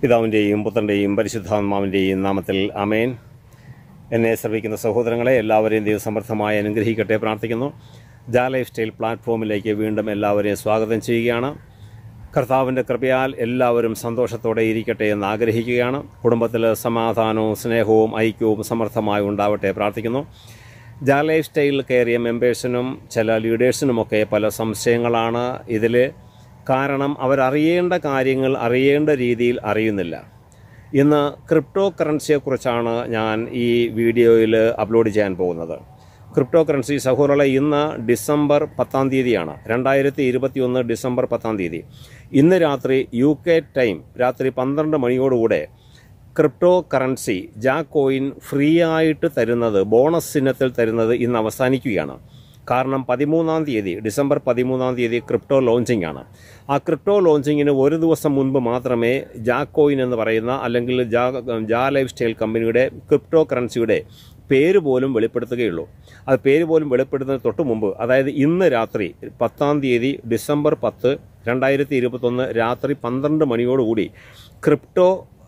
പിതാവിൻ്റെയും പുത്രൻ്റെയും പരിശുദ്ധാത്മാവിൻ്റെയും നാമത്തിൽ അമേൻ എന്നെ ശ്രമിക്കുന്ന സഹോദരങ്ങളെ എല്ലാവരെയും ദൈവസമർത്ഥമായി അനുഗ്രഹിക്കട്ടെ പ്രാർത്ഥിക്കുന്നു ജാ ലൈഫ് സ്റ്റൈൽ പ്ലാറ്റ്ഫോമിലേക്ക് വീണ്ടും എല്ലാവരെയും സ്വാഗതം ചെയ്യുകയാണ് കർത്താവിൻ്റെ കൃപയാൽ എല്ലാവരും സന്തോഷത്തോടെ ഇരിക്കട്ടെ എന്ന് ആഗ്രഹിക്കുകയാണ് കുടുംബത്തിൽ സമാധാനവും സ്നേഹവും ഐക്യവും സമർത്ഥമായി ഉണ്ടാവട്ടെ പ്രാർത്ഥിക്കുന്നു ജാ ലൈഫ് സ്റ്റൈൽ കയറിയ മെമ്പേഴ്സിനും ചില ലീഡേഴ്സിനുമൊക്കെ പല സംശയങ്ങളാണ് ഇതിൽ കാരണം അവരറിയേണ്ട കാര്യങ്ങൾ അറിയേണ്ട രീതിയിൽ അറിയുന്നില്ല ഇന്ന് ക്രിപ്റ്റോ കറൻസിയെക്കുറിച്ചാണ് ഞാൻ ഈ വീഡിയോയിൽ അപ്ലോഡ് ചെയ്യാൻ പോകുന്നത് ക്രിപ്റ്റോ കറൻസി സഹോദരങ്ങളെ ഇന്ന് ഡിസംബർ പത്താം തീയതിയാണ് രണ്ടായിരത്തി ഇരുപത്തി ഒന്ന് ഡിസംബർ പത്താം തീയതി ഇന്ന് രാത്രി യു കെ ടൈം രാത്രി പന്ത്രണ്ട് മണിയോടുകൂടെ ക്രിപ്റ്റോ കറൻസി ജാ കോയിൻ ഫ്രീ ആയിട്ട് തരുന്നത് ബോണസ് ഇനത്തിൽ തരുന്നത് ഇന്ന് അവസാനിക്കുകയാണ് കാരണം പതിമൂന്നാം തീയതി ഡിസംബർ പതിമൂന്നാം തീയതി ക്രിപ്റ്റോ ലോഞ്ചിങ് ആണ് ആ ക്രിപ്റ്റോ ലോഞ്ചിങ്ങിന് ഒരു ദിവസം മുൻപ് മാത്രമേ ജാ കോയിൻ എന്ന് പറയുന്ന അല്ലെങ്കിൽ ജാ ജാ ലൈഫ് സ്റ്റൈൽ കമ്പനിയുടെ ക്രിപ്റ്റോ കറൻസിയുടെ പേര് പോലും വെളിപ്പെടുത്തുകയുള്ളൂ അത് പേര് പോലും വെളിപ്പെടുത്തുന്നതിന് തൊട്ട് മുമ്പ് അതായത് ഇന്ന് രാത്രി പത്താം തീയതി ഡിസംബർ പത്ത് രണ്ടായിരത്തി ഇരുപത്തൊന്ന് രാത്രി പന്ത്രണ്ട് മണിയോടുകൂടി ക്രിപ്റ്റോ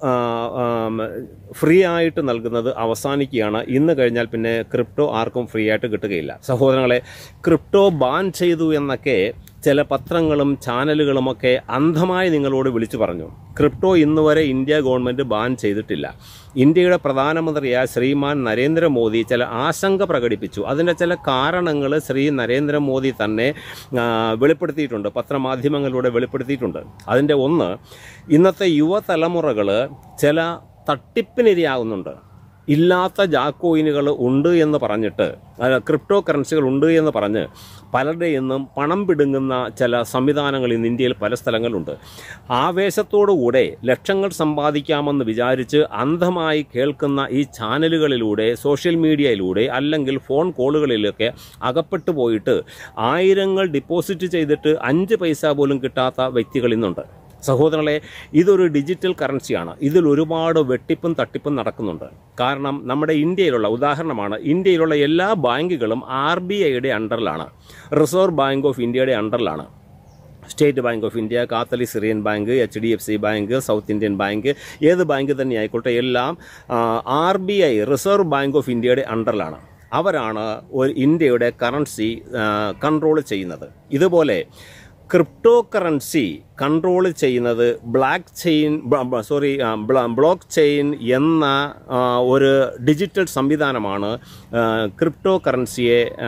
ഫ്രീ ആയിട്ട് നൽകുന്നത് അവസാനിക്കുകയാണ് ഇന്ന് കഴിഞ്ഞാൽ പിന്നെ ക്രിപ്റ്റോ ആർക്കും ഫ്രീ ആയിട്ട് കിട്ടുകയില്ല സഹോദരങ്ങളെ ക്രിപ്റ്റോ ബാൻ ചെയ്തു എന്നൊക്കെ ചില പത്രങ്ങളും ചാനലുകളുമൊക്കെ അന്ധമായി നിങ്ങളോട് വിളിച്ചു പറഞ്ഞു ക്രിപ്റ്റോ ഇന്ന് വരെ ഇന്ത്യ ഗവൺമെൻറ് ബാൻ ചെയ്തിട്ടില്ല ഇന്ത്യയുടെ പ്രധാനമന്ത്രിയായ ശ്രീമാൻ നരേന്ദ്രമോദി ചില ആശങ്ക പ്രകടിപ്പിച്ചു അതിൻ്റെ ചില കാരണങ്ങൾ ശ്രീ നരേന്ദ്രമോദി തന്നെ ആ, വെളിപ്പെടുത്തിയിട്ടുണ്ട് പത്രമാധ്യമങ്ങളിലൂടെ വെളിപ്പെടുത്തിയിട്ടുണ്ട് അതിൻ്റെ ഒന്ന് ഇന്നത്തെ യുവതലമുറകൾ ചില തട്ടിപ്പിനിരയാകുന്നുണ്ട് ഇല്ലാത്ത ജാക്കോയിനുകൾ ഉണ്ട് എന്ന് പറഞ്ഞിട്ട് അല്ല, ക്രിപ്റ്റോ കറൻസികൾ ഉണ്ട് എന്ന് പറഞ്ഞ് പലരുടെ നിന്നും പണം പിടുങ്ങുന്ന ചില സംവിധാനങ്ങൾ ഇന്ന് ഇന്ത്യയിൽ പല സ്ഥലങ്ങളുണ്ട് ആവേശത്തോടുകൂടെ ലക്ഷങ്ങൾ സമ്പാദിക്കാമെന്ന് വിചാരിച്ച് അന്ധമായി കേൾക്കുന്ന ഈ ചാനലുകളിലൂടെ സോഷ്യൽ മീഡിയയിലൂടെ അല്ലെങ്കിൽ ഫോൺ കോളുകളിലൊക്കെ അകപ്പെട്ടു പോയിട്ട് ആയിരങ്ങൾ ഡിപ്പോസിറ്റ് ചെയ്തിട്ട് അഞ്ച് പൈസ പോലും കിട്ടാത്ത വ്യക്തികൾ ഇന്നുണ്ട് സഹോദരങ്ങളെ ഇതൊരു ഡിജിറ്റൽ കറൻസിയാണ് ഇതിൽ ഒരുപാട് വെട്ടിപ്പും തട്ടിപ്പും നടക്കുന്നുണ്ട് കാരണം നമ്മുടെ ഇന്ത്യയിലുള്ള ഉദാഹരണമാണ് ഇന്ത്യയിലുള്ള എല്ലാ ബാങ്കുകളും ആർ ബി ഐയുടെ അണ്ടറിലാണ് റിസർവ് ബാങ്ക് ഓഫ് ഇന്ത്യയുടെ അണ്ടറിലാണ് സ്റ്റേറ്റ് ബാങ്ക് ഓഫ് ഇന്ത്യ കാത്തലിക് സിറിയൻ ബാങ്ക് എച്ച് ഡി എഫ് സി ബാങ്ക് സൗത്ത് ഇന്ത്യൻ ബാങ്ക് ഏത് ബാങ്ക് തന്നെ ആയിക്കോട്ടെ എല്ലാം R B I Reserve Bank of ഇന്ത്യയുടെ അണ്ടറിലാണ് അവരാണ് ഒരു ഇന്ത്യയുടെ കറൻസി കൺട്രോൾ ചെയ്യുന്നത് ഇതുപോലെ ക്രിപ്റ്റോ കറൻസി കൺട്രോൾ ചെയ്യുന്നത് black chain sorry blockchain എന്ന ആ, ഒരു ഡിജിറ്റൽ സംവിധാനമാണ് ആ, ക്രിപ്റ്റോ കറൻസിയെ ആ,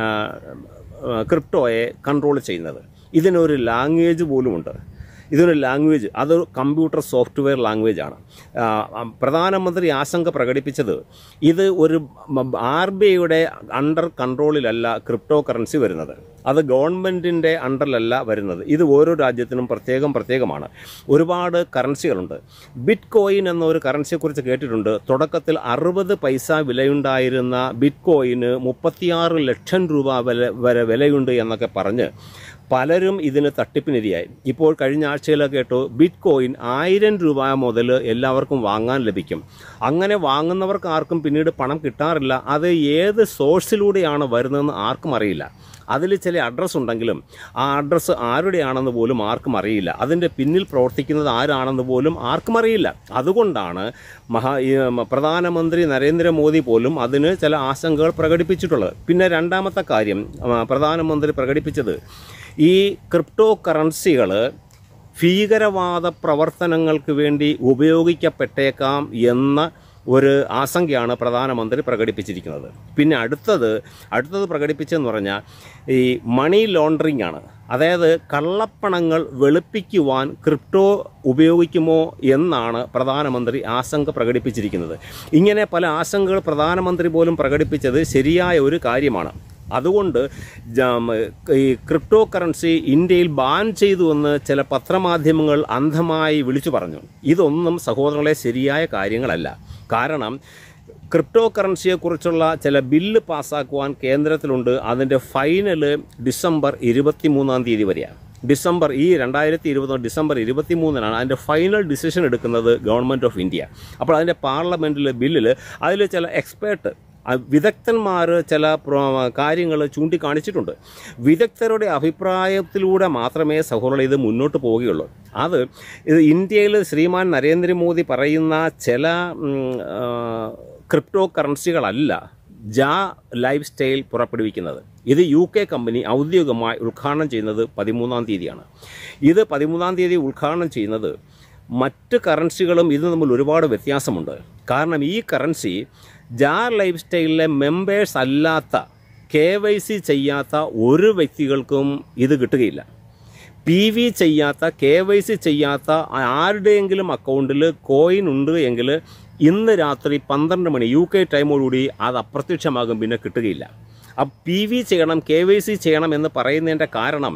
ആ, ക്രിപ്റ്റോയെ കൺട്രോൾ ചെയ്യുന്നത് ഇതിനൊരു ലാംഗ്വേജ് പോലുമുണ്ട് ഇതൊരു ലാംഗ്വേജ് അത് കമ്പ്യൂട്ടർ സോഫ്റ്റ്വെയർ ലാംഗ്വേജ് ആണ് ആ, പ്രധാനമന്ത്രി ആശങ്ക പ്രകടിപ്പിച്ചത് ഇത് ഒരു ആർ ബി ഐയുടെ അണ്ടർ കൺട്രോളിലല്ല ക്രിപ്റ്റോ കറൻസി വരുന്നത് അത് ഗവൺമെൻറ്റിൻ്റെ അണ്ടറിലല്ല വരുന്നത് ഇത് ഓരോ രാജ്യത്തിനും പ്രത്യേകം പ്രത്യേകമാണ് ഒരുപാട് കറൻസികളുണ്ട് ബിറ്റ് കോയിൻ എന്ന ഒരു കറൻസിയെക്കുറിച്ച് കേട്ടിട്ടുണ്ട് തുടക്കത്തിൽ അറുപത് പൈസ വിലയുണ്ടായിരുന്ന ബിറ്റ് കോയിന് മുപ്പത്തിയാറ് ലക്ഷം രൂപ വില വരെ വിലയുണ്ട് എന്നൊക്കെ പറഞ്ഞ് പലരും ഇതിന് തട്ടിപ്പിനിരയായി ഇപ്പോൾ കഴിഞ്ഞ ആഴ്ചയിലൊക്കെ കേട്ടു ബിറ്റ് കോയിൻ ആയിരം രൂപ മുതൽ എല്ലാവർക്കും വാങ്ങാൻ ലഭിക്കും അങ്ങനെ വാങ്ങുന്നവർക്ക് ആർക്കും പിന്നീട് പണം കിട്ടാറില്ല അത് ഏത് സോഴ്സിലൂടെയാണ് വരുന്നതെന്ന് ആർക്കും അറിയില്ല അതിൽ ചില അഡ്രസ്സ് ഉണ്ടെങ്കിലും ആ അഡ്രസ്സ് ആരുടെയാണെന്ന് പോലും ആർക്കും അറിയില്ല അതിൻ്റെ പിന്നിൽ പ്രവർത്തിക്കുന്നത് ആരാണെന്ന് പോലും ആർക്കും അറിയില്ല അതുകൊണ്ടാണ് മഹാ ഈ, ഉം, പ്രധാനമന്ത്രി നരേന്ദ്രമോദി പോലും അതിന് ചില ആശങ്കകൾ പ്രകടിപ്പിച്ചിട്ടുള്ളത് പിന്നെ രണ്ടാമത്തെ കാര്യം ആ, പ്രധാനമന്ത്രി പ്രകടിപ്പിച്ചത് ഈ ക്രിപ്റ്റോ കറൻസികൾ ഭീകരവാദ പ്രവർത്തനങ്ങൾക്ക് വേണ്ടി ഉപയോഗിക്കപ്പെട്ടേക്കാം എന്ന ഒരു ആശങ്കയാണ് പ്രധാനമന്ത്രി പ്രകടിപ്പിച്ചിരിക്കുന്നത് പിന്നെ അടുത്തത് അടുത്തത് പ്രകടിപ്പിച്ചെന്ന് പറഞ്ഞാൽ ഈ മണി ലോണ്ടറിംഗ് ആണ് അതായത് കള്ളപ്പണങ്ങൾ വെളുപ്പിക്കുവാൻ ക്രിപ്റ്റോ ഉപയോഗിക്കുമോ എന്നാണ് പ്രധാനമന്ത്രി ആശങ്ക പ്രകടിപ്പിച്ചിരിക്കുന്നത് ഇങ്ങനെ പല ആശങ്കകൾ പ്രധാനമന്ത്രി പോലും പ്രകടിപ്പിച്ചത് ശരിയായ ഒരു കാര്യമാണ് അതുകൊണ്ട് ജാം, ഈ ക്രിപ്റ്റോ കറൻസി ഇന്ത്യയിൽ ബാൻ ചെയ്തു എന്ന് ചില പത്രമാധ്യമങ്ങൾ അന്ധമായി വിളിച്ചു പറഞ്ഞു ഇതൊന്നും സഹോദരങ്ങളെ ശരിയായ കാര്യങ്ങളല്ല കാരണം ക്രിപ്റ്റോ കറൻസിയെക്കുറിച്ചുള്ള ചില ബില്ല് പാസ്സാക്കുവാൻ കേന്ദ്രത്തിലുണ്ട് അതിൻ്റെ ഫൈനല് ഡിസംബർ ഇരുപത്തി മൂന്നാം തീയതി വരെയാണ് ഡിസംബർ ഈ രണ്ടായിരത്തി ഇരുപത് ഡിസംബർ ഇരുപത്തി മൂന്നിനാണ് അതിൻ്റെ ഫൈനൽ ഡിസിഷൻ എടുക്കുന്നത് ഗവൺമെൻറ് ഓഫ് ഇന്ത്യ അപ്പോൾ അതിൻ്റെ പാർലമെൻറ്റിലെ ബില്ലിൽ അതിൽ ചില എക്സ്പേർട്ട് വിദഗ്ധന്മാർ ചില കാര്യങ്ങൾ ചൂണ്ടിക്കാണിച്ചിട്ടുണ്ട് വിദഗ്ധരുടെ അഭിപ്രായത്തിലൂടെ മാത്രമേ സഹോദരൻ ഇത് മുന്നോട്ട് പോവുകയുള്ളൂ അത് ഇത് ഇന്ത്യയിൽ ശ്രീമാൻ നരേന്ദ്രമോദി പറയുന്ന ചില ഉം, ആ, ക്രിപ്റ്റോ കറൻസികളല്ല ജാ ലൈഫ് സ്റ്റൈൽ പുറപ്പെടുവിക്കുന്നത് ഇത് യു കെ കമ്പനി ഔദ്യോഗികമായി ഉദ്ഘാടനം ചെയ്യുന്നത് പതിമൂന്നാം തീയതിയാണ് ഇത് പതിമൂന്നാം തീയതി ഉദ്ഘാടനം ചെയ്യുന്നത് മറ്റ് കറൻസികളും ഇത് തമ്മിൽ ഒരുപാട് വ്യത്യാസമുണ്ട് കാരണം ഈ കറൻസി ജാ ലൈഫ് സ്റ്റൈലിലെ മെമ്പേഴ്സ് അല്ലാത്ത കെ വൈ സി ചെയ്യാത്ത ഒരു വ്യക്തികൾക്കും ഇത് കിട്ടുകയില്ല പി വി ചെയ്യാത്ത കെ വൈ സി ചെയ്യാത്ത ആരുടെയെങ്കിലും അക്കൗണ്ടിൽ കോയിൻ ഉണ്ട് എങ്കിൽ ഇന്ന് രാത്രി പന്ത്രണ്ട് മണി യു കെ ടൈമോടുകൂടി അത് അപ്രത്യക്ഷമാകും പിന്നെ കിട്ടുകയില്ല അപ്പം പി വി ചെയ്യണം കെ വൈ സി ചെയ്യണം എന്ന് പറയുന്നതിൻ്റെ കാരണം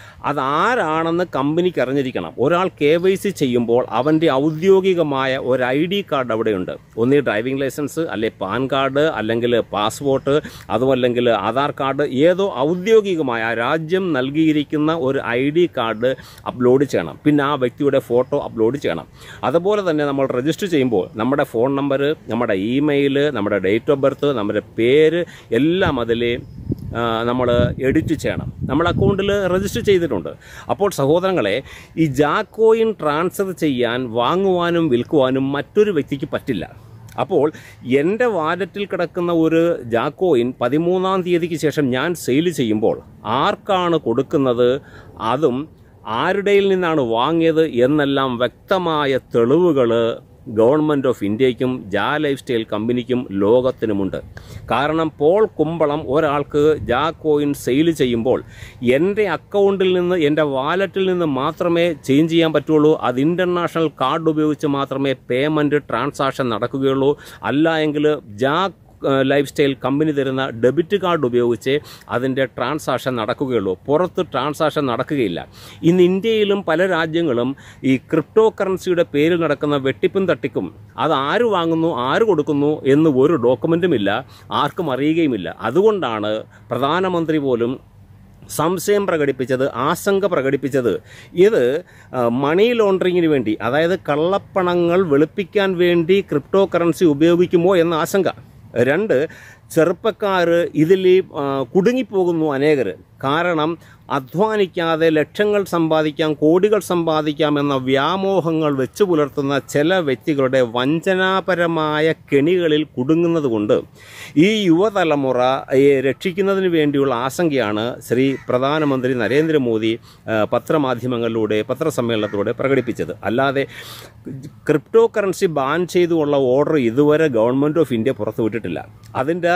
അതാരാണെന്ന് കമ്പനിക്ക് അറിഞ്ഞിരിക്കണം ഒരാൾ കെ വൈ സി ചെയ്യുമ്പോൾ അവൻ്റെ ഔദ്യോഗികമായ ഒരു ഐ ഡി കാർഡ് അവിടെയുണ്ട് ഒന്നീ ഡ്രൈവിംഗ് ലൈസൻസ് അല്ലെ പാൻ കാർഡ് അല്ലെങ്കിൽ പാസ്പോർട്ട് അതുമല്ലെങ്കിൽ ആധാർ കാർഡ് ഏതോ ഔദ്യോഗികമായ ആ രാജ്യം നൽകിയിരിക്കുന്ന ഒരു ഐ ഡി കാർഡ് അപ്ലോഡ് ചെയ്യണം പിന്നെ ആ വ്യക്തിയുടെ ഫോട്ടോ അപ്ലോഡ് ചെയ്യണം അതുപോലെ തന്നെ നമ്മൾ രജിസ്റ്റർ ചെയ്യുമ്പോൾ നമ്മുടെ ഫോൺ നമ്പർ നമ്മുടെ ഇമെയിൽ നമ്മുടെ ഡേറ്റ് ഓഫ് ബർത്ത് നമ്മുടെ പേര് എല്ലാം അതിൽ നമ്മൾ എഡിറ്റ് ചെയ്യണം നമ്മൾ അക്കൗണ്ടിൽ രജിസ്റ്റർ ചെയ്തിട്ടുണ്ട് അപ്പോൾ സഹോദരങ്ങളെ ഈ ജാക്കോയിൻ ട്രാൻസ്ഫർ ചെയ്യാൻ വാങ്ങുവാനും വിൽക്കുവാനും മറ്റൊരു വ്യക്തിക്ക് പറ്റില്ല അപ്പോൾ എൻ്റെ വാലറ്റിൽ കിടക്കുന്ന ഒരു ജാക്കോയിൻ പതിമൂന്നാം തീയതിക്ക് ശേഷം ഞാൻ സെയിൽ ചെയ്യുമ്പോൾ ആർക്കാണ് കൊടുക്കുന്നത് അതും ആരുടെയിൽ നിന്നാണ് വാങ്ങിയത് എന്നെല്ലാം വ്യക്തമായ തെളിവുകൾ ഗവൺമെൻറ് ഓഫ് ഇന്ത്യക്കും ജാ ലൈഫ് സ്റ്റൈൽ കമ്പനിക്കും ലോകത്തിനുമുണ്ട് കാരണം പോൾ കുമ്പളം ഒരാൾക്ക് ജാ കോയിൻ സെയിൽ ചെയ്യുമ്പോൾ എൻ്റെ അക്കൗണ്ടിൽ നിന്ന് എൻ്റെ വാലറ്റിൽ നിന്ന് മാത്രമേ ചേഞ്ച് ചെയ്യാൻ പറ്റുള്ളൂ അത് ഇൻ്റർനാഷണൽ കാർഡ് ഉപയോഗിച്ച് മാത്രമേ പേയ്മെൻറ്റ് ട്രാൻസാക്ഷൻ നടക്കുകയുള്ളൂ അല്ല എങ്കിൽ ജാ ലൈഫ് സ്റ്റൈൽ കമ്പനി തരുന്ന ഡെബിറ്റ് കാർഡ് ഉപയോഗിച്ച് അതിൻ്റെ ട്രാൻസാക്ഷൻ നടക്കുകയുള്ളൂ പുറത്ത് ട്രാൻസാക്ഷൻ നടക്കുകയില്ല ഇന്ന് ഇന്ത്യയിലും പല രാജ്യങ്ങളും ഈ ക്രിപ്റ്റോ കറൻസിയുടെ പേരിൽ നടക്കുന്ന വെട്ടിപ്പും തട്ടിക്കും അത് ആര് വാങ്ങുന്നു ആര് കൊടുക്കുന്നു എന്ന് ഒരു ഡോക്യുമെൻറ്റും ഇല്ല ആർക്കും അറിയുകയുമില്ല അതുകൊണ്ടാണ് പ്രധാനമന്ത്രി പോലും സംശയം പ്രകടിപ്പിച്ചത് ആശങ്ക പ്രകടിപ്പിച്ചത് ഇത് ആ, മണി ലോണ്ടറിങ്ങിന് വേണ്ടി അതായത് കള്ളപ്പണങ്ങൾ വെളുപ്പിക്കാൻ വേണ്ടി ക്രിപ്റ്റോ കറൻസി ഉപയോഗിക്കുമോ എന്ന ആശങ്ക രണ്ട് ചെറുപ്പക്കാർ ഇതിൽ ആ, കുടുങ്ങിപ്പോകുന്നു അനേകർ കാരണം അധ്വാനിക്കാതെ ലക്ഷങ്ങൾ സമ്പാദിക്കാം കോടികൾ സമ്പാദിക്കാം എന്ന വ്യാമോഹങ്ങൾ വെച്ചു പുലർത്തുന്ന ചില വ്യക്തികളുടെ വഞ്ചനാപരമായ കെണികളിൽ കുടുങ്ങുന്നത് കൊണ്ട് ഈ യുവതലമുറ ഈ രക്ഷിക്കുന്നതിന് വേണ്ടിയുള്ള ആശങ്കയാണ് ശ്രീ പ്രധാനമന്ത്രി നരേന്ദ്രമോദി ആ, പത്രമാധ്യമങ്ങളിലൂടെ പത്രസമ്മേളനത്തിലൂടെ പ്രകടിപ്പിച്ചത് അല്ലാതെ ക്രിപ്റ്റോ കറൻസി ബാൻ ചെയ്തുള്ള ഓർഡർ ഇതുവരെ ഗവൺമെൻറ് ഓഫ് ഇന്ത്യ പുറത്തുവിട്ടിട്ടില്ല അതിൻ്റെ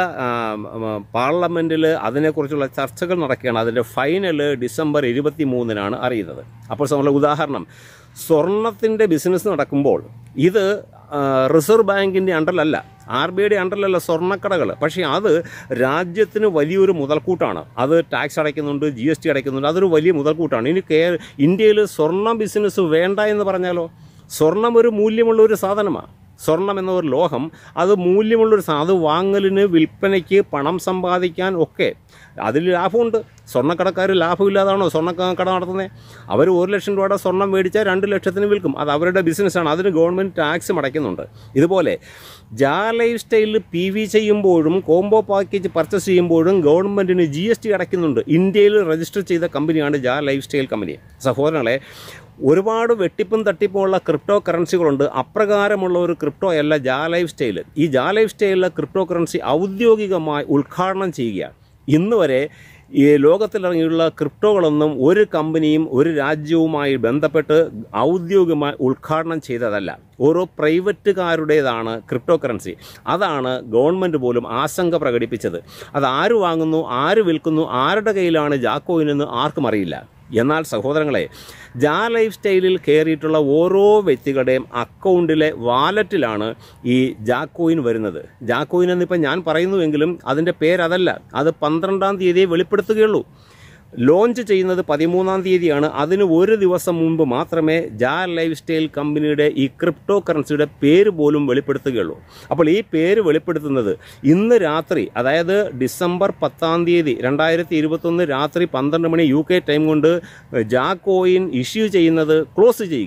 പാർലമെൻറ്റിൽ അതിനെക്കുറിച്ചുള്ള ചർച്ചകൾ നടക്കുകയാണ് അതിൻ്റെ ഫൈനൽ ഡിസംബർ ഇരുപത്തി മൂന്നിനാണ് അറിയുന്നത് അപ്പോൾ നമ്മൾ ഉദാഹരണം സ്വർണത്തിൻ്റെ ബിസിനസ് നടക്കുമ്പോൾ ഇത് ആ, റിസർവ് ബാങ്കിൻ്റെ അണ്ടറിലല്ല ആർ ബി ഐയുടെ അണ്ടറിലല്ല സ്വർണ്ണക്കടകൾ പക്ഷേ അത് രാജ്യത്തിന് വലിയൊരു മുതൽക്കൂട്ടാണ് അത് ടാക്സ് അടയ്ക്കുന്നുണ്ട് ജി എസ് ടി അടയ്ക്കുന്നുണ്ട് അതൊരു വലിയ മുതൽക്കൂട്ടാണ് ഇനി കേ ഇന്ത്യയിൽ സ്വർണ്ണ ബിസിനസ് വേണ്ട എന്ന് പറഞ്ഞാലോ സ്വർണം ഒരു മൂല്യമുള്ള ഒരു സാധനമാണ് സ്വർണം എന്ന ഒരു ലോഹം അത് മൂല്യമുള്ളൊരു സാ അത് വാങ്ങലിന് വിൽപ്പനയ്ക്ക് പണം സമ്പാദിക്കാൻ ഒക്കെ അതിൽ ലാഭമുണ്ട് സ്വർണ്ണക്കടക്കാർ ലാഭമില്ലാതാണോ സ്വർണ്ണ കട നടത്തുന്നത് അവർ ഒരു ലക്ഷം രൂപയുടെ സ്വർണം മേടിച്ചാൽ രണ്ട് ലക്ഷത്തിന് വിൽക്കും അത് അവരുടെ ബിസിനസ്സാണ് അതിന് ഗവൺമെൻറ് ടാക്സ് അടയ്ക്കുന്നുണ്ട് ഇതുപോലെ ജാ ലൈഫ് സ്റ്റൈലിൽ പി വി ചെയ്യുമ്പോഴും കോംബോ പാക്കേജ് പർച്ചേസ് ചെയ്യുമ്പോഴും ഗവൺമെൻറ്റിന് ജി എസ് ടി അടയ്ക്കുന്നുണ്ട് ഇന്ത്യയിൽ രജിസ്റ്റർ ചെയ്ത കമ്പനിയാണ് ജാ ലൈഫ് സ്റ്റൈൽ കമ്പനി സഹോദരങ്ങളെ ഒരുപാട് വെട്ടിപ്പും തട്ടിപ്പുമുള്ള ക്രിപ്റ്റോ കറൻസികളുണ്ട് അപ്രകാരമുള്ള ഒരു ക്രിപ്റ്റോ അല്ല ജാ ലൈഫ് സ്റ്റൈൽ ഈ ജാ ലൈഫ് സ്റ്റൈലിലെ ക്രിപ്റ്റോ കറൻസി ഔദ്യോഗികമായി ഉദ്ഘാടനം ചെയ്യുക ഇന്ന് വരെ ഈ ലോകത്തിലിറങ്ങിയുള്ള ക്രിപ്റ്റോകളൊന്നും ഒരു കമ്പനിയും ഒരു രാജ്യവുമായി ബന്ധപ്പെട്ട് ഔദ്യോഗികമായി ഉദ്ഘാടനം ചെയ്തതല്ല ഓരോ പ്രൈവറ്റുകാരുടേതാണ് ക്രിപ്റ്റോ കറൻസി അതാണ് ഗവൺമെൻറ് പോലും ആശങ്ക പ്രകടിപ്പിച്ചത് അത് ആര് വാങ്ങുന്നു ആര് വിൽക്കുന്നു ആരുടെ കയ്യിലാണ് ജാക്കോയിൻ എന്ന് ആർക്കും അറിയില്ല എന്നാൽ സഹോദരങ്ങളെ ജാ ലൈഫ് സ്റ്റൈലിൽ കയറിയിട്ടുള്ള ഓരോ വ്യക്തികളുടെയും അക്കൗണ്ടിലെ വാലറ്റിലാണ് ഈ ജാക്കോയിൻ വരുന്നത് ജാക്കോയിൻ എന്നിപ്പോൾ ഞാൻ പറയുന്നുവെങ്കിലും അതിൻ്റെ പേരതല്ല അത് പന്ത്രണ്ടാം തീയതിയെ വെളിപ്പെടുത്തുകയുള്ളൂ ലോഞ്ച് ചെയ്യുന്നത് പതിമൂന്നാം തീയതിയാണ് അതിന് ഒരു ദിവസം മുമ്പ് മാത്രമേ ജാ ലൈഫ് സ്റ്റൈൽ കമ്പനിയുടെ ഈ ക്രിപ്റ്റോ കറൻസിയുടെ പേര് പോലും വെളിപ്പെടുത്തുകയുള്ളൂ അപ്പോൾ ഈ പേര് വെളിപ്പെടുത്തുന്നത് ഇന്ന് രാത്രി അതായത് ഡിസംബർ പത്താം തീയതി രണ്ടായിരത്തി ഇരുപത്തൊന്ന് രാത്രി പന്ത്രണ്ട് മണി യു കെ ടൈം കൊണ്ട് ജാ കോയിൻ ഇഷ്യൂ ചെയ്യുന്നത് ക്ലോസ് ചെയ്യുക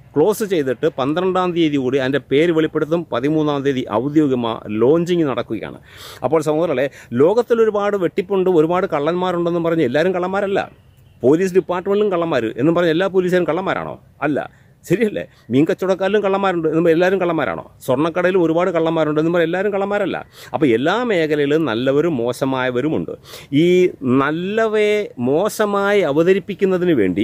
ക്ലോസ് ചെയ്തിട്ട് പന്ത്രണ്ടാം തീയതി കൂടി അതിൻ്റെ പേര് വെളിപ്പെടുത്തും പതിമൂന്നാം തീയതി ഔദ്യോഗികമായ ലോഞ്ചിങ് നടക്കുകയാണ് അപ്പോൾ സഹോദരങ്ങളെ ലോകത്തിൽ ഒരുപാട് വെട്ടിപ്പുണ്ട് ഒരുപാട് കള്ളന്മാരുണ്ടെന്നും പറഞ്ഞ് എല്ലാവരും കള്ളന്മാരല്ല പോലീസ് ഡിപ്പാർട്ട്മെൻറ്റിലും കള്ളന്മാർ എന്നും പറഞ്ഞ് എല്ലാ പോലീസുകാരും കള്ളന്മാരാണോ അല്ല ശരിയല്ലേ മീൻ കച്ചവടക്കാരിലും കള്ളന്മാരുണ്ട് എന്നും എല്ലാവരും കള്ളന്മാരാണോ സ്വർണ്ണക്കടയിൽ ഒരുപാട് കള്ളന്മാരുണ്ട് എന്നും പറഞ്ഞ് എല്ലാവരും കള്ളന്മാരല്ല അപ്പോൾ എല്ലാ മേഖലയിലും നല്ലവരും മോശമായവരുമുണ്ട് ഈ നല്ലവയെ മോശമായി അവതരിപ്പിക്കുന്നതിന് വേണ്ടി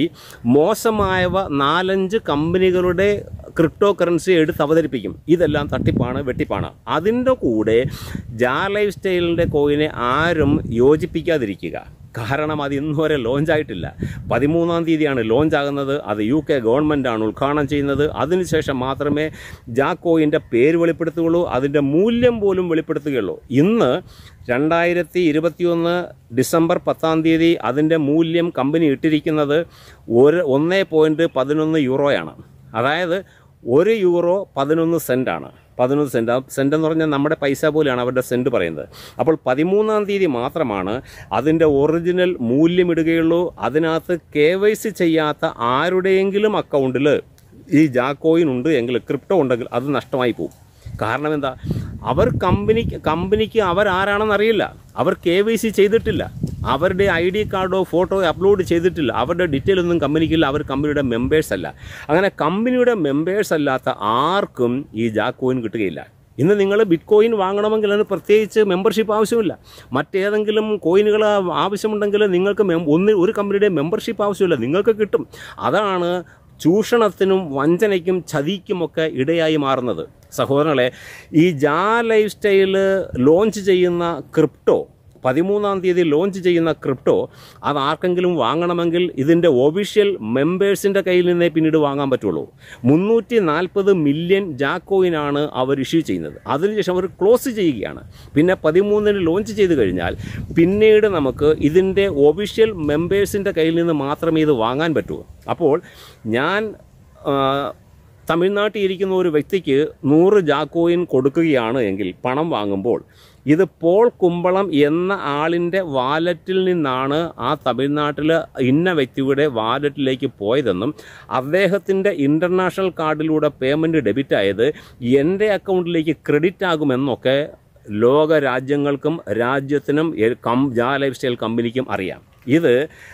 മോശമായവ നാലഞ്ച് കമ്പനികളുടെ ക്രിപ്റ്റോ കറൻസി എടുത്ത് അവതരിപ്പിക്കും ഇതെല്ലാം തട്ടിപ്പാണ് വെട്ടിപ്പാണ് അതിൻ്റെ കൂടെ ജാ ലൈഫ് സ്റ്റൈലിൻ്റെ കോയിനെ ആരും യോജിപ്പിക്കാതിരിക്കുക കാരണം അത് ഇന്ന് വരെ ലോഞ്ച് ആയിട്ടില്ല പതിമൂന്നാം തീയതിയാണ് ലോഞ്ച് ആകുന്നത് അത് യു കെ ഗവൺമെൻറ്റാണ് ഉദ്ഘാടനം ചെയ്യുന്നത് അതിനുശേഷം മാത്രമേ ജാക്കോയിൻ്റെ പേര് വെളിപ്പെടുത്തുകയുള്ളൂ അതിൻ്റെ മൂല്യം പോലും വെളിപ്പെടുത്തുകയുള്ളൂ ഇന്ന് രണ്ടായിരത്തി ഇരുപത്തിയൊന്ന് ഡിസംബർ പത്താം തീയതി അതിൻ്റെ മൂല്യം കമ്പനി ഇട്ടിരിക്കുന്നത് ഒരു ഒന്നേ പോയിൻറ്റ് പതിനൊന്ന് യൂറോയാണ് അതായത് ഒരു യൂറോ പതിനൊന്ന് സെൻറ്റാണ് പതിനൊന്ന് സെൻറ്റ് ആ സെൻറ്റ് എന്ന് പറഞ്ഞാൽ നമ്മുടെ പൈസ പോലെയാണ് അവരുടെ സെൻറ്റ് പറയുന്നത് അപ്പോൾ പതിമൂന്നാം തീയതി മാത്രമാണ് അതിൻ്റെ ഒറിജിനൽ മൂല്യം ഇടുകയുള്ളൂ അതിനകത്ത് കെ വൈ സി ചെയ്യാത്ത ആരുടെയെങ്കിലും അക്കൗണ്ടിൽ ഈ ജാക്കോയിൻ ഉണ്ട് എങ്കിൽ ക്രിപ്റ്റോ ഉണ്ടെങ്കിൽ അത് നഷ്ടമായി പോകും കാരണം എന്താ അവർ കമ്പനി കമ്പനിക്ക് അവരാരാണെന്ന് അറിയില്ല അവർ കെ വൈ സി ചെയ്തിട്ടില്ല അവരുടെ ഐ ഡി കാർഡോ ഫോട്ടോ അപ്ലോഡ് ചെയ്തിട്ടില്ല അവരുടെ ഡീറ്റെയിൽ ഒന്നും കമ്പനിക്കില്ല അവർ കമ്പനിയുടെ മെമ്പേഴ്സ് അല്ല അങ്ങനെ കമ്പനിയുടെ മെമ്പേഴ്സ് അല്ലാത്ത ആർക്കും ഈ ജാക്കോയിൻ കിട്ടുകയില്ല ഇന്ന് നിങ്ങൾ ബിറ്റ് കോയിൻ വാങ്ങണമെങ്കിൽ അതിന് പ്രത്യേകിച്ച് മെമ്പർഷിപ്പ് ആവശ്യമില്ല മറ്റേതെങ്കിലും കോയിനുകൾ ആവശ്യമുണ്ടെങ്കിൽ നിങ്ങൾക്ക് മെ- ഒന്ന് ഒരു കമ്പനിയുടെ മെമ്പർഷിപ്പ് ആവശ്യമില്ല നിങ്ങൾക്ക് കിട്ടും അതാണ് ചൂഷണത്തിനും വഞ്ചനയ്ക്കും ചതിക്കുമൊക്കെ ഇടയായി മാറുന്നത് സഹോദരങ്ങളെ ഈ ജാ ലൈഫ് സ്റ്റൈല് ലോഞ്ച് ചെയ്യുന്ന ക്രിപ്റ്റോ പതിമൂന്നാം തീയതി ലോഞ്ച് ചെയ്യുന്ന ക്രിപ്റ്റോ അത് ആർക്കെങ്കിലും വാങ്ങണമെങ്കിൽ ഇതിൻ്റെ ഒഫീഷ്യൽ മെമ്പേഴ്സിൻ്റെ കയ്യിൽ നിന്നേ പിന്നീട് വാങ്ങാൻ പറ്റുള്ളൂ മുന്നൂറ്റി നാൽപ്പത് മില്യൺ ജാക്കോയിനാണ് അവർ ഇഷ്യൂ ചെയ്യുന്നത് അതിനുശേഷം അവർ ക്ലോസ് ചെയ്യുകയാണ് പിന്നെ പതിമൂന്നിന് ലോഞ്ച് ചെയ്ത് കഴിഞ്ഞാൽ പിന്നീട് നമുക്ക് ഇതിൻ്റെ ഒഫീഷ്യൽ മെമ്പേഴ്സിൻ്റെ കയ്യിൽ നിന്ന് മാത്രമേ ഇത് വാങ്ങാൻ പറ്റൂ അപ്പോൾ ഞാൻ ആ, തമിഴ്നാട്ടിൽ ഇരിക്കുന്ന ഒരു വ്യക്തിക്ക് നൂറ് ജാക്കോയിൻ കൊടുക്കുകയാണ് എങ്കിൽ പണം വാങ്ങുമ്പോൾ ഇത് പോൾ കുമ്പളം എന്ന ആളിൻ്റെ വാലറ്റിൽ നിന്നാണ് ആ തമിഴ്നാട്ടിൽ ഇന്ന വ്യക്തിയുടെ വാലറ്റിലേക്ക് പോയതെന്നും അദ്ദേഹത്തിൻ്റെ ഇൻ്റർനാഷണൽ കാർഡിലൂടെ പേയ്മെൻറ്റ് ഡെബിറ്റ് ആയത് എൻ്റെ അക്കൗണ്ടിലേക്ക് ക്രെഡിറ്റ് ആകുമെന്നൊക്കെ ലോക രാജ്യങ്ങൾക്കും രാജ്യത്തിനും എ- കം ജാ ലൈഫ് സ്റ്റൈൽ കമ്പനിക്കും അറിയാം ഇത്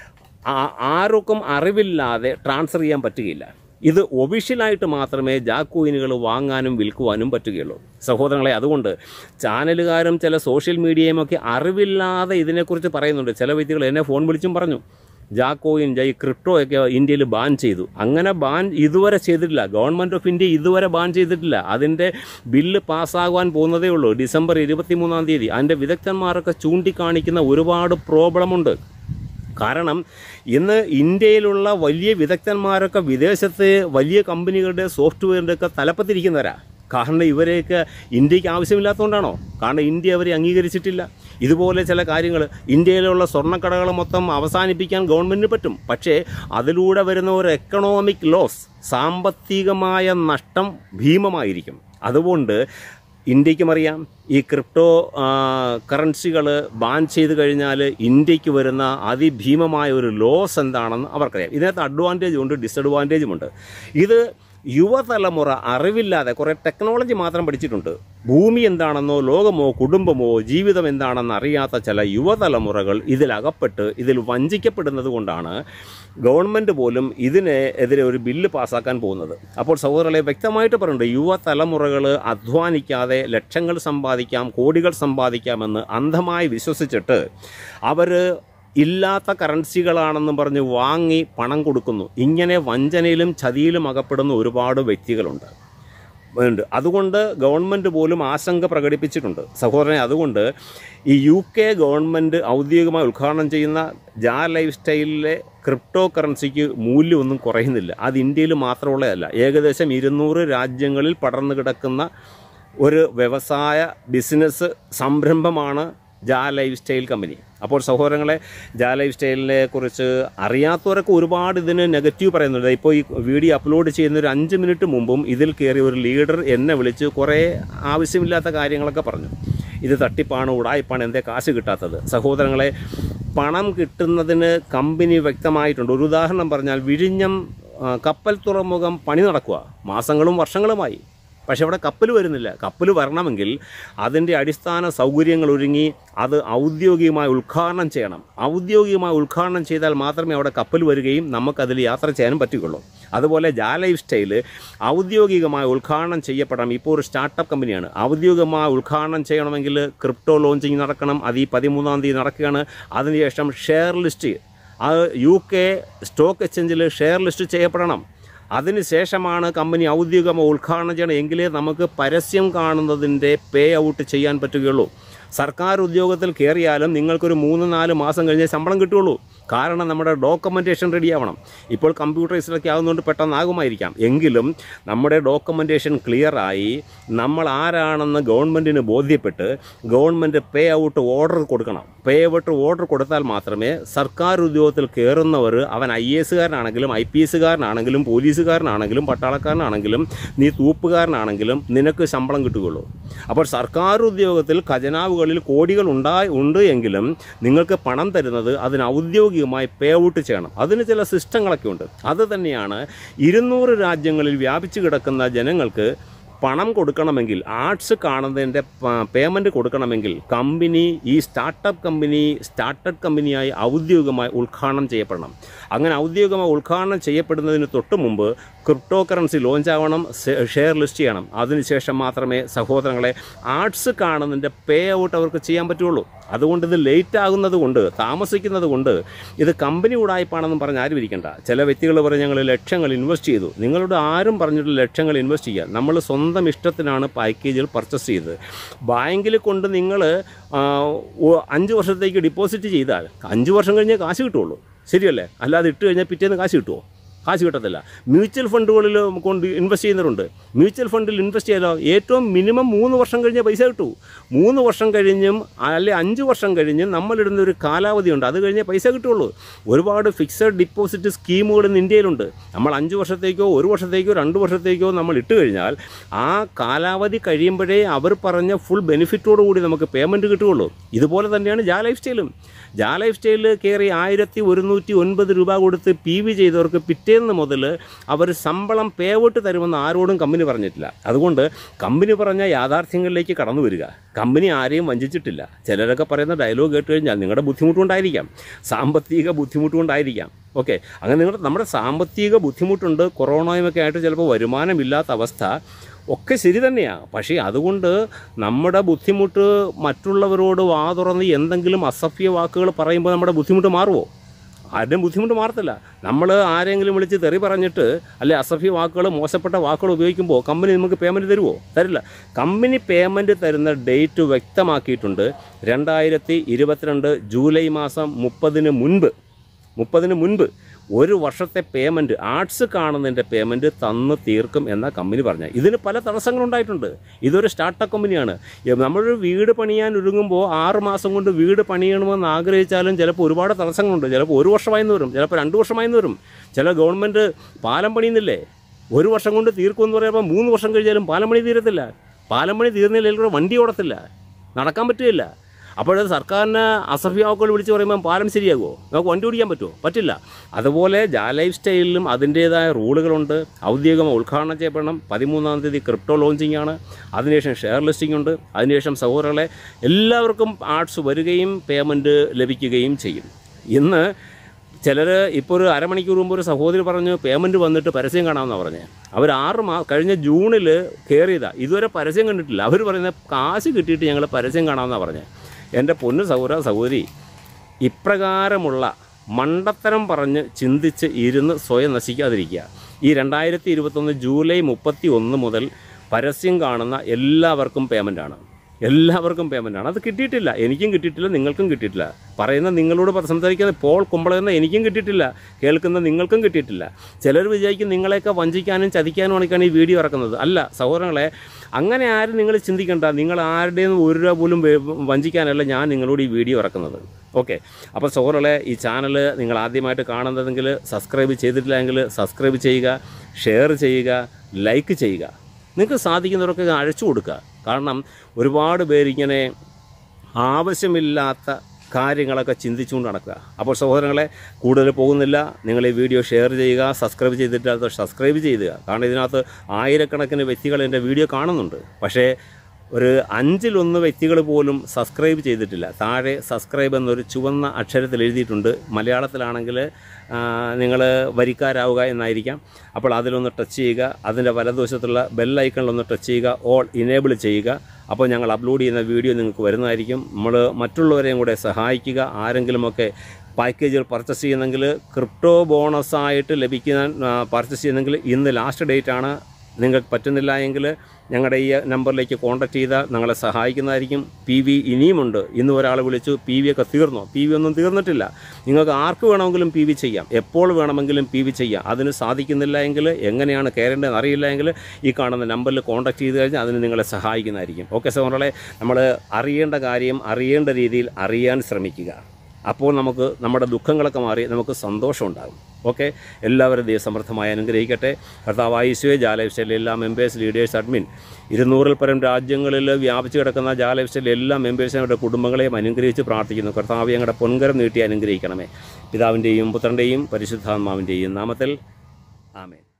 ആ- ആർക്കും അറിവില്ലാതെ ട്രാൻസ്ഫർ ചെയ്യാൻ പറ്റുകയില്ല ഇത് ഒഫീഷ്യലായിട്ട് മാത്രമേ ജാക്കോയിനുകൾ വാങ്ങാനും വിൽക്കുവാനും പറ്റുകയുള്ളൂ സഹോദരങ്ങളെ അതുകൊണ്ട് ചാനലുകാരും ചില സോഷ്യൽ മീഡിയയും ഒക്കെ അറിവില്ലാതെ ഇതിനെക്കുറിച്ച് പറയുന്നുണ്ട് ചില വ്യക്തികൾ എന്നെ ഫോൺ വിളിച്ചും പറഞ്ഞു ജാക്കോയിൻ ജൈ ക്രിപ്റ്റോ ഒക്കെ ഇന്ത്യയിൽ ബാൻ ചെയ്തു അങ്ങനെ ബാൻ ഇതുവരെ ചെയ്തിട്ടില്ല ഗവൺമെൻറ് ഓഫ് ഇന്ത്യ ഇതുവരെ ബാൻ ചെയ്തിട്ടില്ല അതിൻ്റെ ബില്ല് പാസ്സാകുവാൻ പോകുന്നതേ ഉള്ളൂ ഡിസംബർ ഇരുപത്തിമൂന്നാം തീയതി അതിൻ്റെ വിദഗ്ധന്മാരൊക്കെ ചൂണ്ടിക്കാണിക്കുന്ന ഒരുപാട് പ്രോബ്ലമുണ്ട് കാരണം ഇന്ന് ഇന്ത്യയിലുള്ള വലിയ വിദഗ്ധന്മാരൊക്കെ വിദേശത്ത് വലിയ കമ്പനികളുടെ സോഫ്റ്റ്വെയറിൻ്റെ ഒക്കെ തലപ്പത്തിരിക്കുന്നവരാ കാരണം ഇവരെയൊക്കെ ഇന്ത്യക്ക് ആവശ്യമില്ലാത്തതുകൊണ്ടാണോ കാരണം ഇന്ത്യ അവരെ അംഗീകരിച്ചിട്ടില്ല ഇതുപോലെ ചില കാര്യങ്ങൾ ഇന്ത്യയിലുള്ള സ്വർണ്ണക്കടകൾ മൊത്തം അവസാനിപ്പിക്കാൻ ഗവൺമെൻറ്റിന് പറ്റും പക്ഷേ അതിലൂടെ വരുന്ന ഒരു എക്കണോമിക് ലോസ് സാമ്പത്തികമായ നഷ്ടം ഭീമമായിരിക്കും അതുകൊണ്ട് ഇന്ത്യക്കും അറിയാം ഈ ക്രിപ്റ്റോ കറൻസികൾ ബാൻ ചെയ്ത് കഴിഞ്ഞാൽ ഇന്ത്യക്ക് വരുന്ന അതിഭീമമായ ഒരു ലോസ് എന്താണെന്ന് അവർക്കറിയാം ഇതിനകത്ത് അഡ്വാൻറ്റേജും ഉണ്ട് ഡിസഡ്വാൻറ്റേജും ഉണ്ട് ഇത് യുവതലമുറ അറിവില്ലാതെ കുറേ ടെക്നോളജി മാത്രം പഠിച്ചിട്ടുണ്ട് ഭൂമി എന്താണെന്നോ ലോകമോ കുടുംബമോ ജീവിതം എന്താണെന്ന് അറിയാത്ത ചില യുവതലമുറകൾ ഇതിലകപ്പെട്ട് ഇതിൽ വഞ്ചിക്കപ്പെടുന്നത് കൊണ്ടാണ് ഗവൺമെൻറ് പോലും ഇതിന് എതിരെ ഒരു ബില്ല് പാസ്സാക്കാൻ പോകുന്നത് അപ്പോൾ സഹോദരങ്ങളെ വ്യക്തമായിട്ട് പറയുന്നുണ്ട് യുവതലമുറകൾ അധ്വാനിക്കാതെ ലക്ഷങ്ങൾ സമ്പാദിക്കാം കോടികൾ സമ്പാദിക്കാമെന്ന് അന്ധമായി വിശ്വസിച്ചിട്ട് അവർ ഇല്ലാത്ത കറൻസികളാണെന്നും പറഞ്ഞ് വാങ്ങി പണം കൊടുക്കുന്നു ഇങ്ങനെ വഞ്ചനയിലും ചതിയിലും അകപ്പെടുന്ന ഒരുപാട് വ്യക്തികളുണ്ട് ഉണ്ട് അതുകൊണ്ട് ഗവൺമെൻറ് പോലും ആശങ്ക പ്രകടിപ്പിച്ചിട്ടുണ്ട് സഹോദരനെ അതുകൊണ്ട് ഈ യു കെ ഗവൺമെൻറ് ഔദ്യോഗികമായി ഉദ്ഘാടനം ചെയ്യുന്ന ജാ ലൈഫ് സ്റ്റൈലിലെ ക്രിപ്റ്റോ കറൻസിക്ക് മൂല്യമൊന്നും കുറയുന്നില്ല അത് ഇന്ത്യയിൽ മാത്രമുള്ളതല്ല ഏകദേശം ഇരുന്നൂറ് രാജ്യങ്ങളിൽ പടർന്നു കിടക്കുന്ന ഒരു വ്യവസായ ബിസിനസ് സംരംഭമാണ് ജാ ലൈഫ് സ്റ്റൈൽ കമ്പനി അപ്പോൾ സഹോദരങ്ങളെ ജാ ലൈഫ് സ്റ്റൈലിനെ കുറിച്ച് അറിയാത്തവരൊക്കെ ഒരുപാട് ഇതിന് നെഗറ്റീവ് പറയുന്നുണ്ട് ഇപ്പോൾ ഈ വീഡിയോ അപ്ലോഡ് ചെയ്യുന്ന ഒരു അഞ്ച് മിനിറ്റ് മുമ്പും ഇതിൽ കയറിയ ഒരു ലീഡർ എന്നെ വിളിച്ച് കുറേ ആവശ്യമില്ലാത്ത കാര്യങ്ങളൊക്കെ പറഞ്ഞു ഇത് തട്ടിപ്പാണ് ഉടായ്പാണ് എന്തേ കാശ് കിട്ടാത്തത് സഹോദരങ്ങളെ പണം കിട്ടുന്നതിന് കമ്പനി വ്യക്തമായിട്ടുണ്ട് ഒരു ഉദാഹരണം പറഞ്ഞാൽ വിഴിഞ്ഞം ആ, കപ്പൽ തുറമുഖം പണി നടക്കുക മാസങ്ങളും വർഷങ്ങളുമായി പക്ഷേ അവിടെ കപ്പൽ വരുന്നില്ല കപ്പൽ വരണമെങ്കിൽ അതിൻ്റെ അടിസ്ഥാന സൗകര്യങ്ങൾ ഒരുങ്ങി അത് ഔദ്യോഗികമായി ഉദ്ഘാടനം ചെയ്യണം ഔദ്യോഗികമായി ഉദ്ഘാടനം ചെയ്താൽ മാത്രമേ അവിടെ കപ്പൽ വരികയും നമുക്കതിൽ യാത്ര ചെയ്യാനും പറ്റുകയുള്ളൂ അതുപോലെ ജാ ലൈഫ് സ്റ്റൈൽ ഔദ്യോഗികമായി ഉദ്ഘാടനം ചെയ്യപ്പെടണം ഇപ്പോൾ ഒരു സ്റ്റാർട്ടപ്പ് കമ്പനിയാണ് ഔദ്യോഗികമായി ഉദ്ഘാടനം ചെയ്യണമെങ്കിൽ ക്രിപ്റ്റോ ലോഞ്ചിങ് നടക്കണം അത് ഈ പതിമൂന്നാം തീയതി നടക്കുകയാണ് അതിനുശേഷം ഷെയർ ലിസ്റ്റ് അത് യു കെ സ്റ്റോക്ക് എക്സ്ചേഞ്ചിൽ ഷെയർ ലിസ്റ്റ് ചെയ്യപ്പെടണം അതിനുശേഷമാണ് കമ്പനി ഔദ്യോഗികമായി ഉദ്ഘാടനം ചെയ്യണം എങ്കിലേ നമുക്ക് പരസ്യം കാണുന്നതിൻ്റെ പേ ഔട്ട് ചെയ്യാൻ പറ്റുകയുള്ളൂ സർക്കാർ ഉദ്യോഗത്തിൽ കയറിയാലും നിങ്ങൾക്കൊരു മൂന്ന് നാല് മാസം കഴിഞ്ഞേ ശമ്പളം കിട്ടുകയുള്ളൂ കാരണം നമ്മുടെ ഡോക്യുമെൻറ്റേഷൻ റെഡിയാവണം ഇപ്പോൾ കമ്പ്യൂട്ടറൈസിലൊക്കെ ആകുന്നതുകൊണ്ട് പെട്ടെന്നാകുമായിരിക്കാം എങ്കിലും നമ്മുടെ ഡോക്യുമെൻറ്റേഷൻ ക്ലിയറായി നമ്മൾ ആരാണെന്ന് ഗവൺമെൻറ്റിന് ബോധ്യപ്പെട്ട് ഗവൺമെൻറ് പേ ഔട്ട് ഓർഡർ കൊടുക്കണം പേ ഔട്ട് ഓർഡർ കൊടുത്താൽ മാത്രമേ സർക്കാർ ഉദ്യോഗത്തിൽ കയറുന്നവർ അവൻ ഐ എസുകാരനാണെങ്കിലും ഐ പി എസുകാരനാണെങ്കിലും പോലീസുകാരനാണെങ്കിലും പട്ടാളക്കാരനാണെങ്കിലും നീ തൂപ്പുകാരനാണെങ്കിലും നിനക്ക് ശമ്പളം കിട്ടുകയുള്ളൂ അപ്പോൾ സർക്കാർ ഉദ്യോഗത്തിൽ ഖജനാവുകളിൽ കോടികൾ ഉണ്ടായി ഉണ്ട് എങ്കിലും നിങ്ങൾക്ക് പണം തരുന്നത് അതിന് ഔദ്യോഗികമായി പേ ഔട്ട് ചെയ്യണം അതിന് ചില സിസ്റ്റങ്ങളൊക്കെ ഉണ്ട് അത് തന്നെയാണ് ഇരുന്നൂറ് രാജ്യങ്ങളിൽ വ്യാപിച്ചു കിടക്കുന്ന ജനങ്ങൾക്ക് പണം കൊടുക്കണമെങ്കിൽ ആർട്സ് കാണുന്നതിൻ്റെ പേയ്മെൻറ്റ് കൊടുക്കണമെങ്കിൽ കമ്പനി ഈ സ്റ്റാർട്ടപ്പ് കമ്പനി സ്റ്റാർട്ടപ്പ് കമ്പനിയായി ഔദ്യോഗികമായി ഉദ്ഘാടനം ചെയ്യപ്പെടണം അങ്ങനെ ഔദ്യോഗികമായി ഉദ്ഘാടനം ചെയ്യപ്പെടുന്നതിന് തൊട്ട് മുമ്പ് ക്രിപ്റ്റോ കറൻസി ലോഞ്ച് ആവണം ഷെ- ഷെയർ ലിസ്റ്റ് ചെയ്യണം അതിനുശേഷം മാത്രമേ സഹോദരങ്ങളെ ആർട്സ് കാണുന്നതിൻ്റെ പേ ഔട്ട് അവർക്ക് ചെയ്യാൻ പറ്റുള്ളൂ അതുകൊണ്ട് ഇത് ലേറ്റ് ആകുന്നത് കൊണ്ട് താമസിക്കുന്നത് കൊണ്ട് ഇത് കമ്പനി ഉടായ്പാണെന്നും പറഞ്ഞ് ആരും ഇരിക്കണ്ട ചില വ്യക്തികൾ പറഞ്ഞ് ഞങ്ങൾ ലക്ഷങ്ങൾ ഇൻവെസ്റ്റ് ചെയ്തു നിങ്ങളോട് ആരും പറഞ്ഞിട്ട് ലക്ഷങ്ങൾ ഇൻവെസ്റ്റ് ചെയ്യുക നമ്മൾ സ്വന്തം ഇഷ്ടത്തിനാണ് പാക്കേജിൽ പർച്ചേസ് ചെയ്തത് ബാങ്കിൽ കൊണ്ട് നിങ്ങൾ അഞ്ച് വർഷത്തേക്ക് ഡിപ്പോസിറ്റ് ചെയ്താൽ അഞ്ച് വർഷം കഴിഞ്ഞേ കാശ് കിട്ടുള്ളൂ ശരിയല്ലേ അല്ലാതെ ഇട്ട് കഴിഞ്ഞാൽ പിറ്റേന്ന് കാശ് കിട്ടുമോ കാശ് കിട്ടത്തില്ല മ്യൂച്വൽ ഫണ്ടുകളിൽ കൊണ്ട് ഇൻവെസ്റ്റ് ചെയ്യുന്നവരുണ്ട് മ്യൂച്വൽ ഫണ്ടിൽ ഇൻവെസ്റ്റ് ചെയ്താലോ ഏറ്റവും മിനിമം മൂന്ന് വർഷം കഴിഞ്ഞേ പൈസ കിട്ടൂ മൂന്ന് വർഷം കഴിഞ്ഞും അല്ലെ അഞ്ച് വർഷം കഴിഞ്ഞും നമ്മളിടുന്ന ഒരു കാലാവധിയുണ്ട് അത് കഴിഞ്ഞേ പൈസ കിട്ടുള്ളൂ ഒരുപാട് ഫിക്സഡ് ഡിപ്പോസിറ്റ് സ്കീമുകൾ ഇന്ന് ഇന്ത്യയിലുണ്ട് നമ്മൾ അഞ്ച് വർഷത്തേക്കോ ഒരു വർഷത്തേക്കോ രണ്ട് വർഷത്തേക്കോ നമ്മൾ ഇട്ട് കഴിഞ്ഞാൽ ആ കാലാവധി കഴിയുമ്പോഴേ അവർ പറഞ്ഞ ഫുൾ ബെനിഫിറ്റോടു കൂടി നമുക്ക് പേയ്മെൻറ്റ് കിട്ടുകയുള്ളൂ ഇതുപോലെ തന്നെയാണ് ജാ ലൈഫ് സ്റ്റൈലും ജാ ലൈഫ് സ്റ്റൈലിൽ കയറി ആയിരത്തി ഒരുന്നൂറ്റി ഒൻപത് രൂപ കൊടുത്ത് പി വി ചെയ്തവർക്ക് പിറ്റേന്ന് മുതൽ അവർ ശമ്പളം പേ ഔട്ട് തരുമെന്ന് ആരോടും കമ്പനി പറഞ്ഞിട്ടില്ല അതുകൊണ്ട് കമ്പനി പറഞ്ഞ യാഥാർത്ഥ്യങ്ങളിലേക്ക് കടന്നു വരിക കമ്പനി ആരെയും വഞ്ചിച്ചിട്ടില്ല ചിലരൊക്കെ പറയുന്ന ഡയലോഗ് കേട്ട് കഴിഞ്ഞാൽ നിങ്ങളുടെ ബുദ്ധിമുട്ടുകൊണ്ടായിരിക്കാം സാമ്പത്തിക ബുദ്ധിമുട്ടുകൊണ്ടായിരിക്കാം ഓക്കെ അങ്ങനെ നിങ്ങളുടെ നമ്മുടെ സാമ്പത്തിക ബുദ്ധിമുട്ടുണ്ട് കൊറോണയുമൊക്കെ ആയിട്ട് ചിലപ്പോൾ വരുമാനമില്ലാത്ത അവസ്ഥ ഒക്കെ ശരി തന്നെയാണ് പക്ഷേ അതുകൊണ്ട് നമ്മുടെ ബുദ്ധിമുട്ട് മറ്റുള്ളവരോട് വാ തുറന്ന് എന്തെങ്കിലും അസഭ്യ വാക്കുകൾ പറയുമ്പോൾ നമ്മുടെ ബുദ്ധിമുട്ട് മാറുമോ ആരുടെയും ബുദ്ധിമുട്ട് മാറത്തില്ല നമ്മൾ ആരെങ്കിലും വിളിച്ച് തെറി പറഞ്ഞിട്ട് അല്ലെ അസഭ്യ വാക്കുകൾ മോശപ്പെട്ട വാക്കുകൾ ഉപയോഗിക്കുമ്പോൾ കമ്പനി നമുക്ക് പേയ്മെൻറ്റ് തരുമോ തരില്ല കമ്പനി പേയ്മെൻറ്റ് തരുന്ന ഡേറ്റ് വ്യക്തമാക്കിയിട്ടുണ്ട് രണ്ടായിരത്തി ഇരുപത്തിരണ്ട് ജൂലൈ മാസം മുപ്പതിന് മുൻപ് മുപ്പതിന് മുൻപ് ഒരു വർഷത്തെ പേയ്മെൻറ്റ് ആർട്സ് കാണുന്നതിൻ്റെ പേയ്മെൻറ്റ് തന്ന് തീർക്കും എന്ന കമ്പനി പറഞ്ഞ ഇതിന് പല തടസ്സങ്ങളുണ്ടായിട്ടുണ്ട് ഇതൊരു സ്റ്റാർട്ടപ്പ് കമ്പനിയാണ് എ- നമ്മളൊരു വീട് പണിയാൻ ഒരുങ്ങുമ്പോൾ ആറ് മാസം കൊണ്ട് വീട് പണിയണമെന്ന് ആഗ്രഹിച്ചാലും ചിലപ്പോൾ ഒരുപാട് തടസ്സങ്ങളുണ്ട് ചിലപ്പോൾ ഒരു വർഷമായിന്ന് വരും ചിലപ്പോൾ രണ്ട് വർഷമായിന്ന് വരും ചില ഗവൺമെൻറ് പാലം പണിയുന്നില്ലേ ഒരു വർഷം കൊണ്ട് തീർക്കുമെന്ന് പറയുമ്പോൾ മൂന്ന് വർഷം കഴിഞ്ഞാലും പാലം പണി തീരത്തില്ല പാലം പണി തീർന്നില്ലെങ്കിൽ വണ്ടി ഓടത്തില്ല നടക്കാൻ പറ്റുകയില്ല അപ്പോഴത് സർക്കാരിന് അസഭ്യാവുകൾ വിളിച്ച് പറയുമ്പോൾ പാലം ശരിയാകുമോ നമുക്ക് വണ്ടി ഓടിക്കാൻ പറ്റുമോ പറ്റില്ല അതുപോലെ ജാ ലൈഫ് സ്റ്റൈലിലും അതിൻ്റേതായ റൂളുകളുണ്ട് ഔദ്യോഗികമായി ഉദ്ഘാടനം ചെയ്യപ്പെടണം പതിമൂന്നാം തീയതി ക്രിപ്റ്റോ ലോഞ്ചിങ് ആണ് അതിനുശേഷം ഷെയർ ലിസ്റ്റിംഗ് ഉണ്ട് അതിനുശേഷം സഹോദരങ്ങളെ എല്ലാവർക്കും ആർട്സ് വരികയും പേയ്മെൻറ്റ് ലഭിക്കുകയും ചെയ്യും ഇന്ന് ചിലർ ഇപ്പോൾ ഒരു അരമണിക്കൂർ മുമ്പ് ഒരു സഹോദരി പറഞ്ഞു പേയ്മെൻറ്റ് വന്നിട്ട് പരസ്യം കാണാമെന്നാണ് പറഞ്ഞത് അവർ ആറ് മാ കഴിഞ്ഞ ജൂണിൽ കയറിയതാണ് ഇതുവരെ പരസ്യം കണ്ടിട്ടില്ല അവർ പറയുന്നത് കാശ് കിട്ടിയിട്ട് ഞങ്ങൾ പരസ്യം കാണാമെന്നാണ് പറഞ്ഞത് എൻ്റെ പൊന്നു സഹോദര സഹോദരി ഇപ്രകാരമുള്ള മണ്ടത്തരം പറഞ്ഞ് ചിന്തിച്ച് ഇരുന്ന് സ്വയം നശിക്കാതിരിക്കുക ഈ രണ്ടായിരത്തി ഇരുപത്തൊന്ന് ജൂലൈ മുപ്പത്തി ഒന്ന് മുതൽ പരസ്യം കാണുന്ന എല്ലാവർക്കും പേയ്മെൻ്റാണ് എല്ലാവർക്കും പേയ്മെൻ്റാണ് അത് കിട്ടിയിട്ടില്ല എനിക്കും കിട്ടിയിട്ടില്ല നിങ്ങൾക്കും കിട്ടിയിട്ടില്ല പറയുന്ന നിങ്ങളോട് പ- സംസാരിക്കുന്ന പോൾ കുമ്പളെന്ന എനിക്കും കിട്ടിയിട്ടില്ല കേൾക്കുന്ന നിങ്ങൾക്കും കിട്ടിയിട്ടില്ല ചിലർ വിചാരിക്കും നിങ്ങളെയൊക്കെ വഞ്ചിക്കാനും ചതിക്കാനുമാണിക്കാണ് ഈ വീഡിയോ ഇറക്കുന്നത് അല്ല സഹോദരങ്ങളെ അങ്ങനെ ആരും നിങ്ങൾ ചിന്തിക്കണ്ട നിങ്ങൾ ആരുടെയും ഒരു രൂപ പോലും വേ- വഞ്ചിക്കാനല്ല ഞാൻ നിങ്ങളോട് ഈ വീഡിയോ ഇറക്കുന്നത് ഓക്കെ അപ്പോൾ സഹോദരങ്ങളെ ഈ ചാനൽ നിങ്ങൾ ആദ്യമായിട്ട് കാണുന്നതെങ്കിൽ സബ്സ്ക്രൈബ് ചെയ്തിട്ടില്ലെങ്കിൽ സബ്സ്ക്രൈബ് ചെയ്യുക ഷെയർ ചെയ്യുക ലൈക്ക് ചെയ്യുക നിങ്ങൾക്ക് സാധിക്കുന്നവരൊക്കെ അഴച്ചു കൊടുക്കുക കാരണം ഒരുപാട് പേരിങ്ങനെ ആവശ്യമില്ലാത്ത കാര്യങ്ങളൊക്കെ ചിന്തിച്ചുകൊണ്ട് നടക്കുക അപ്പോൾ സഹോദരങ്ങളെ കൂടുതൽ പോകുന്നില്ല നിങ്ങൾ ഈ വീഡിയോ ഷെയർ ചെയ്യുക സബ്സ്ക്രൈബ് ചെയ്തിട്ട് സബ്സ്ക്രൈബ് ചെയ്യുക കാരണം ഇതിനകത്ത് ആയിരക്കണക്കിന് വ്യക്തികൾ എൻ്റെ വീഡിയോ കാണുന്നുണ്ട് പക്ഷേ ഒരു അഞ്ചിലൊന്ന് വ്യക്തികൾ പോലും സബ്സ്ക്രൈബ് ചെയ്തിട്ടില്ല താഴെ സബ്സ്ക്രൈബ് എന്നൊരു ചുവന്ന അക്ഷരത്തിൽ എഴുതിയിട്ടുണ്ട് മലയാളത്തിലാണെങ്കിൽ നിങ്ങൾ വരിക്കാരാവുക എന്നായിരിക്കാം അപ്പോൾ അതിലൊന്ന് ടച്ച് ചെയ്യുക അതിൻ്റെ വലതുവശത്തുള്ള ബെല്ലൈക്കണിലൊന്ന് ടച്ച് ചെയ്യുക ഓൾ ഇനേബിൾ ചെയ്യുക അപ്പോൾ ഞങ്ങൾ അപ്ലോഡ് ചെയ്യുന്ന വീഡിയോ നിങ്ങൾക്ക് വരുന്നതായിരിക്കും നമ്മൾ മറ്റുള്ളവരെയും കൂടെ സഹായിക്കുക ആരെങ്കിലുമൊക്കെ പാക്കേജുകൾ പർച്ചേസ് ചെയ്യുന്നെങ്കിൽ ക്രിപ്റ്റോ ബോണസായിട്ട് ലഭിക്കുന്ന പർച്ചേസ് ചെയ്യുന്നെങ്കിൽ ഇന്ന് ലാസ്റ്റ് ഡേറ്റ് ആണ് നിങ്ങൾക്ക് പറ്റുന്നില്ല എങ്കിൽ ഞങ്ങളുടെ ഈ നമ്പറിലേക്ക് കോൺടാക്ട് ചെയ്താൽ ഞങ്ങളെ സഹായിക്കുന്നതായിരിക്കും പി വി ഇനിയുമുണ്ട് ഇന്ന് ഒരാൾ വിളിച്ചു പി വി ഒക്കെ തീർന്നോ പി വി ഒന്നും തീർന്നിട്ടില്ല നിങ്ങൾക്ക് ആർക്ക് വേണമെങ്കിലും പി വി ചെയ്യാം എപ്പോൾ വേണമെങ്കിലും പി വി ചെയ്യാം അതിന് സാധിക്കുന്നില്ല എങ്കിൽ എങ്ങനെയാണ് കയറേണ്ടതെന്ന് അറിയില്ല എങ്കിൽ ഈ കാണുന്ന നമ്പറിൽ കോൺടാക്ട് ചെയ്ത് കഴിഞ്ഞാൽ അതിന് നിങ്ങളെ സഹായിക്കുന്നതായിരിക്കും ഓക്കെ സോറളെ നമ്മൾ അറിയേണ്ട കാര്യം അറിയേണ്ട രീതിയിൽ അറിയാൻ ശ്രമിക്കുക അപ്പോൾ നമുക്ക് നമ്മുടെ ദുഃഖങ്ങളൊക്കെ മാറി നമുക്ക് സന്തോഷം ഉണ്ടാകും ഓക്കെ എല്ലാവരും ദൈവസമൃദ്ധമായി അനുഗ്രഹിക്കട്ടെ കർത്താവ് ഐശ്വര്യ ജാലവിഷയിലെ എല്ലാ മെമ്പേഴ്സ് ലീഡേഴ്സ് അഡ്മിൻ ഇരുന്നൂറിൽ പരം രാജ്യങ്ങളിൽ വ്യാപിച്ചു കിടക്കുന്ന ജാലവിഷയിലെ എല്ലാ മെമ്പേഴ്സിനും അവരുടെ കുടുംബങ്ങളെയും അനുഗ്രഹിച്ച് പ്രാർത്ഥിക്കുന്നു കർത്താവ് ഞങ്ങളുടെ പൊൻകരം നീട്ടി അനുഗ്രഹിക്കണമേ പിതാവിൻ്റെയും പുത്രൻ്റെയും പരിശുദ്ധാത്മാവിൻ്റെയും നാമത്തിൽ ആമേൻ